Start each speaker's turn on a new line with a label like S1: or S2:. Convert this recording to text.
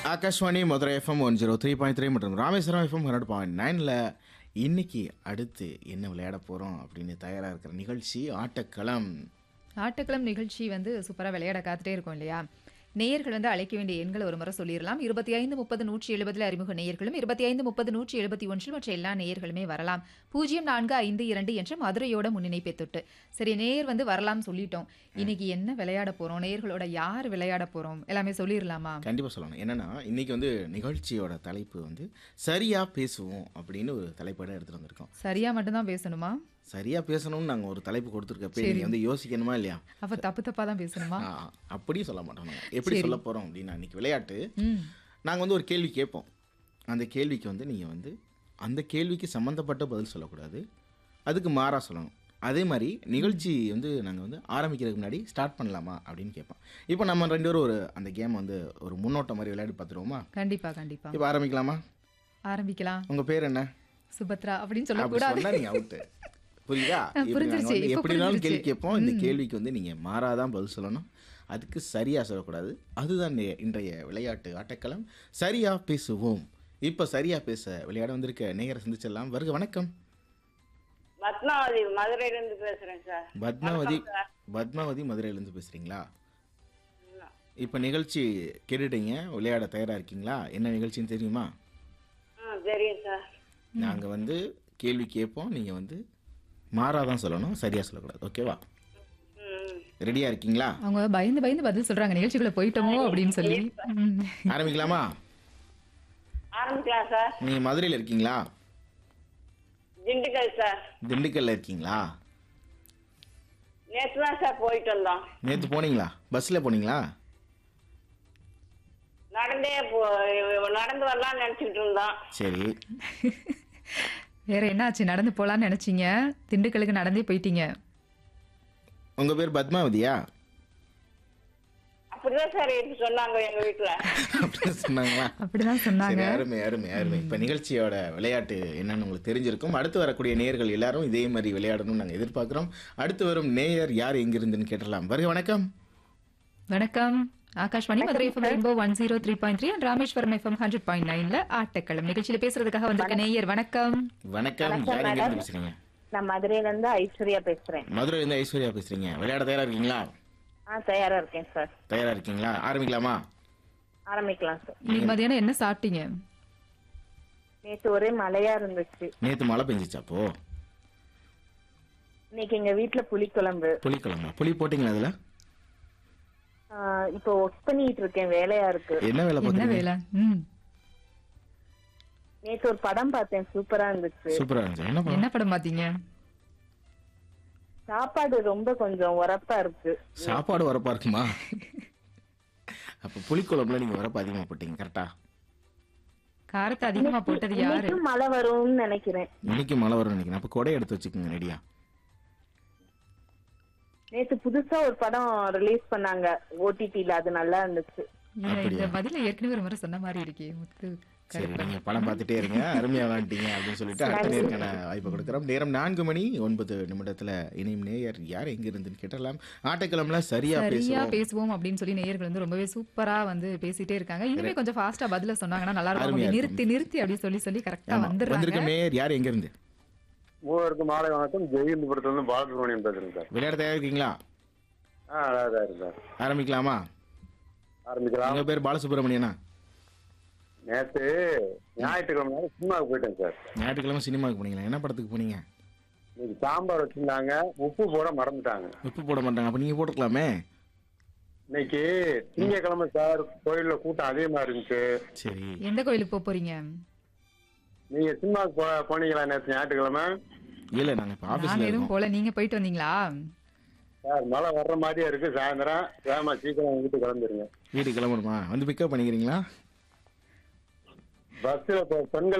S1: Akashvani Madurai FM one zero three point three மற்றும் Rameswaram FM hundred point நைனில் இன்னைக்கு அடுத்து என்ன விளையாட போகிறோம் அப்படின்னு தயாராக இருக்கிற நிகழ்ச்சி ஆட்டக்களம்
S2: ஆட்டக்களம் நிகழ்ச்சி வந்து சூப்பராக விளையாட காத்துட்டே இருக்கும் இல்லையா நேயர்கள் வந்து அழைக்க வேண்டிய எண்களை ஒரு முறை சொல்லிடலாம் இருபத்தி ஐந்து முப்பது நூற்றி எழுபதில் அறிமுக நேயர்களும் இருபத்தி ஐந்து முப்பது நூற்றி எழுபத்தி ஒன்றில் மற்ற எல்லா நேயர்களுமே வரலாம் பூஜ்ஜியம் நான்கு ஐந்து இரண்டு என்ற மதுரையோட முன்னிணைப்பை தொட்டு சரி நேயர் வந்து வரலாம் சொல்லிட்டோம் இன்னைக்கு என்ன விளையாட போறோம் நேயர்களோட யார் விளையாட போறோம் எல்லாமே சொல்லிடலாமா
S1: கண்டிப்பாக சொல்லணும் என்னன்னா இன்னைக்கு வந்து நிகழ்ச்சியோட தலைப்பு வந்து சரியாக பேசுவோம் அப்படின்னு ஒரு தலைப்போட எடுத்துகிட்டு வந்திருக்கோம்
S2: சரியா மட்டும்தான் பேசணுமா
S1: சரியாக பேசணும்னு நாங்கள் ஒரு தலைப்பு கொடுத்துருக்கப்ப நீங்கள் வந்து யோசிக்கணுமா இல்லையா
S2: அப்ப தப்பு தப்பா தான் பேசணுமா
S1: ஆ, அப்படியும் சொல்ல மாட்டோம் நாங்கள் எப்படி சொல்ல போகிறோம் அப்படின்னா இன்னைக்கு விளையாட்டு
S2: ம்
S1: நாங்கள் வந்து ஒரு கேள்வி கேட்போம் அந்த கேள்விக்கு வந்து நீங்கள் வந்து அந்த கேள்விக்கு சம்மந்தப்பட்ட பதில் சொல்லக்கூடாது அதுக்கு மாறாக சொல்லணும் அதே மாதிரி நிகழ்ச்சி வந்து நாங்கள் வந்து ஆரம்பிக்கிறதுக்கு முன்னாடி ஸ்டார்ட் பண்ணலாமா அப்படின்னு கேட்போம் இப்போ நம்ம ரெண்டு பேரும் ஒரு அந்த கேம் வந்து ஒரு முன்னோட்டம் மாதிரி விளையாடி பார்த்துருவோமா
S2: கண்டிப்பா கண்டிப்பா
S1: இப்போ ஆரம்பிக்கலாமா
S2: ஆரம்பிக்கலாம்
S1: உங்கள் பேர் என்ன
S2: சுபத்ரா அப்படின்னு
S1: அப்படி
S2: சொல்லக்கூடாது
S1: சொன்னா நீங்கள் அவுட்டு புரியுதா இப்போ நாங்கள்
S2: புரிஞ்சிருச்சு,
S1: வந்து
S2: இப்போ
S1: எப்படினாலும் கேள்வி
S2: புரிஞ்சிருச்சு.
S1: கேட்போம் இந்த கேள்விக்கு வந்து நீங்கள் மாறாதான் பதில் சொல்லணும் அதுக்கு சரியாக சொல்லக்கூடாது அதுதான் நே- இன்றைய விளையாட்டு ஆட்டக்களம் சரியாக பேசுவோம் இப்போ சரியாக பேச விளையாட வந்திருக்க நேயரை சந்திச்சிடலாம் வருக வணக்கம்
S3: பத்மாவதி மதுரையில இருந்து பேசுறேன் சார்
S1: பத்மாவதி பத்மாவதி மதுரையிலேருந்து பேசுகிறீங்களா இப்போ நிகழ்ச்சி கேட்டுட்டீங்க விளையாட தயாராக இருக்கீங்களா என்ன நிகழ்ச்சின்னு தெரியுமா
S3: ஆ தெரியும் சார்
S1: நாங்கள் வந்து கேள்வி கேட்போம் நீங்கள் வந்து மாறாதான் சொல்லணும் சரியாக சொல்லக்கூடாது ஓகேவா
S3: ம்
S1: ரெடியாக இருக்கீங்களா
S2: அவங்க பயந்து பயந்து பதில் சொல்றாங்க நிகழ்ச்சிக்குள்ள போயிட்டோமோ அப்படின்னு சொல்லி ம்.
S1: ஆரம்பிக்கலாமா
S3: ஆரம்பிக்கலாம் சார்
S1: நீங்கள் மதுரையில் இருக்கீங்களா
S3: திண்டுக்கல் சார்
S1: திண்டுக்கல்ல இருக்கீங்களா
S3: நேற்று தான் சார் போயிட்டு வந்தோம்
S1: நேற்று போனீங்களா பஸ்ஸில் போனீங்களா
S3: நடந்தே போ நடந்து வரலாம்னு நினைச்சிட்டு இருந்தோம்
S1: சரி
S2: வேற என்ன ஆச்சு நடந்து போலாம்னு நினைச்சீங்க திண்டுக்கலுக்கு நடந்தே போயிட்டீங்க
S1: உங்கள் பேர் பத்மாவதியா
S3: அப்படிதான் சார் எடுத்து சொன்னாங்க எங்க வீட்டுல
S1: அப்படின்னு சொன்னாங்களா
S2: அப்படிதான் சொன்னாங்க
S1: சரி அருமை அருமை அருமை இப்போ நிகழ்ச்சியோட விளையாட்டு என்னன்னு உங்களுக்கு தெரிஞ்சிருக்கும் அடுத்து வரக்கூடிய நேயர்கள் எல்லாரும் இதே மாதிரி விளையாடணும்னு நாங்கள் எதிர்பார்க்குறோம் அடுத்து வரும் நேயர் யார் எங்கிருந்துன்னு கேட்டலாம் வருக வணக்கம்
S2: வணக்கம் Akashvani Madurai FM rainbow one zero three point three and Rameswaram FM hundred point நைன்ல ஆட்டக்களம் நிகழ்ச்சியில பேசுறதுக்காக வந்திருக்க நேயர் வணக்கம்
S1: வணக்கம் யார் எங்கிருந்து பேசுகிறீங்க
S4: நான் மதுரையில இருந்து ஐஸ்வர்யா பேசுறேன்
S1: மதுரையிலேருந்து ஐஸ்வர்யா பேசுகிறீங்க விளையாட தயாராக இருக்கீங்களா
S4: ஆ தயாரா இருக்கேன் சார்
S1: தயாராக இருக்கீங்களா ஆரம்பிக்கலாமா
S4: ஆரம்பிக்கலாம் சார்
S2: இன்னைக்கு மதியானம் என்ன சாப்பிட்டீங்க
S4: நேத்து ஒரே மழையா இருந்துச்சு
S1: நேற்று மழை பெஞ்சிச்சா அப்போ
S4: இன்னைக்கு எங்க வீட்டுல புளிக்குழம்பு
S1: புளிக்குழம்பா புளி போட்டிங்களா அதில்
S4: ஆ, இப்போ ஒர்க் பண்ணிட்டு இருக்கேன் வேலையா இருக்கு
S1: என்ன வேலை
S2: என்ன
S1: பார்க்குறீங்க
S2: வேலை ம்
S4: நேத்து ஒரு படம் பார்த்தேன் சூப்பரா இருந்துச்சு
S1: சூப்பராக இருந்துச்சு என்ன படம்
S2: என்ன படம் பாத்தீங்க
S4: சாப்பாடு ரொம்ப கொஞ்சம் உரப்பா இருக்கு
S1: சாப்பாடு வரப்பா இருக்குமா அப்போ புளிக்குழம்புல நீங்கள் வரப்ப அதிகமாக போட்டீங்க கரெக்டா
S2: காரத்தை அதிகமா போட்டது யாரு
S4: இன்னைக்கும் மழை வரும்னு நினைக்கிறேன்
S1: இன்னைக்கு மழை வரும்னு நினைக்கிறேன் அப்போ கொடை எடுத்து வச்சுக்கோங்க ரெடியா
S4: நேத்து புதுசா ஒரு படம் ரிலீஸ் பண்ணாங்க ஓடிடில அது நல்லா இருந்துச்சு
S2: இல்ல, இந்த பதில ஏற்கனவே ஒரு முறை சொன்ன மாதிரி இருக்கே முத்து
S1: சரி நீங்கள் படம் பார்த்துட்டே இருங்க அருமையாக விளாண்டீங்க அப்படின்னு சொல்லிட்டு அடுத்த நேருக்கான வாய்ப்பு கொடுக்குறோம் நேரம் நான்கு மணி ஒன்பது நிமிடத்தில் இனியும் நேயர் யார் எங்க இருந்துன்னு கேட்டலாம் ஆட்டக்கிழமைல சரியா
S2: சரியா
S1: பேசுவோம்
S2: பேசுவோம் அப்படின்னு சொல்லி நேயர்கள் வந்து ரொம்பவே சூப்பரா வந்து பேசிட்டே இருக்காங்க இனிமே கொஞ்சம் ஃபாஸ்டா பதில சொன்னாங்கன்னா நல்லா இருக்கும்
S1: அருமையா
S2: அப்படி
S1: இருக்கும்.
S2: நிறுத்தி நிறுத்தி அப்படி சொல்லி சொல்லி கரெக்டா
S1: ஆமா.
S2: வந்துடுறாங்க
S1: வந்திருக்க நேயர் யார் எங்க இருந்து
S5: மூவருக்கு மாலை வணக்கம் ஜெயந்தபுரத்துல இருந்து பாலசுப்ரமணியம் பேசுறேன் சார்
S1: விளையாட தயாரா இருக்கீங்களா
S5: ஆ அதான் இருக்கு சார்
S1: ஆரம்பிக்கலாமா
S5: ஆரம்பிக்கலாம்
S1: உங்க பேர் பாலசுப்ரமணியனா
S5: நேத்து ஞாயிற்றுக்கிழமை நாள் சினிமாவுக்கு போயிட்டேன் சார்
S1: ஞாயிற்றுக்கிழமை சினிமாவுக்கு போனீங்களா என்ன படத்துக்கு போனீங்க
S5: இன்னைக்கு சாம்பார் வச்சிருந்தாங்க உப்பு போட மறந்துட்டாங்க
S1: உப்பு போட மாட்டாங்க அப்ப நீங்க போட்டுக்கலாமே
S5: இன்னைக்கு திங்கக்கிழமை சார் கோயில்ல கூட்டம் அதிகமா இருந்துச்சு
S1: சரி
S2: எந்த கோயிலுக்கு போக போறீங்க
S5: நீங்க சினிமாவுக்கு போ போனீங்களா நேற்று ஞாயிற்றுக்கிழமை
S1: இல்ல நாங்க இப்ப ஆபீஸ்ல
S2: நாங்க எதுவும்
S1: இருக்கோம்
S2: போல நீங்க போயிட்டு வந்தீங்களா
S5: சார் மழை வர்ற மாதிரியே இருக்கு சாயந்தரம் வேகமா சீக்கிரம் வீட்டுக்கு கிளம்பிருங்க
S1: வீட்டுக்கு கிளம்பணுமா வந்து பிக்கப் பண்ணிக்கிறீங்களா
S5: பஸ்ல பெண்கள்